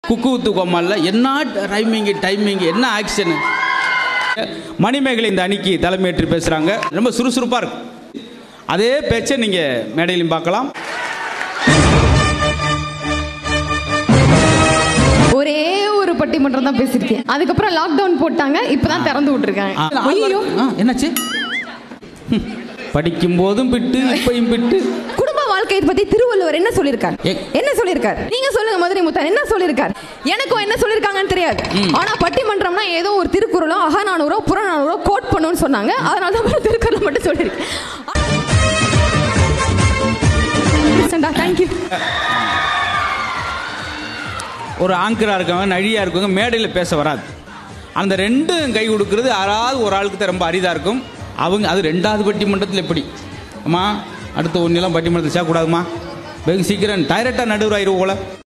குக்கு with கோமால்ல என்ன timing timing என்ன ஆக்ஷனு மணிமேகலை இந்த அணிக்கு தலைமையேற்று பேசுகிறாங்க ரொம்ப சுறுசுறுப்பாக இருக்கும் அதே பேச்சை நீங்கள் மேடையிலும் பார்க்கலாம் ஒரே ஒரு பட்டிமன்றம் தான் பேசியிருக்கேன் அதுக்கப்புறம் லாக்டவுன் போட்டாங்க இப்பதான் திறந்து விட்டுருக்காங்க ஆ, ஐயோ ஆ, என்னாச்சு ஹம், படிக்கும் போதும் பிட்டு இப்பையும் பிட்டு குடும்ப வாழ்க்கையை பத்தி திருவள்ளுவர் என்ன சொல்லியிருக்கார் ஏ- என்ன சொல்லியிருக்கார் நீங்க சொல்லுங்க மதுரை முத்தன் என்ன சொல்லியிருக்கார் எனக்கும் என்ன சொல்லியிருக்காங்கன்னு தெரியாது ஆனா பட்டிமன்றம்னா ஏதோ ஒரு திருக்குறளோ அகநானூறோ புறநானூறோ கோட் பண்ணுன்னு சொன்னாங்க அதனால தான் திருக்குறளை மட்டும் சொல்லியிருக்கேன் தேங்க்யூ ஒரு ஆங்கராக இருக்கவங்க நழியாக இருக்கவங்க மேடையில் பேச வராது அந்த ரெண்டும் கை கொடுக்கறது யாராவது ஒரு ஆளுக்கு தான் ரொம்ப அரிதாக இருக்கும் அவங்க அது ரெண்டாவது பட்டிமன்றத்தில் எப்படி அம்மா அடுத்த ஒன்றெல்லாம் பட்டிமன்றத்தில் சேர்க்கக்கூடாதுமா வெகு சீக்கிரம் டைரக்டாக நடுவர் ஆயிரும் போல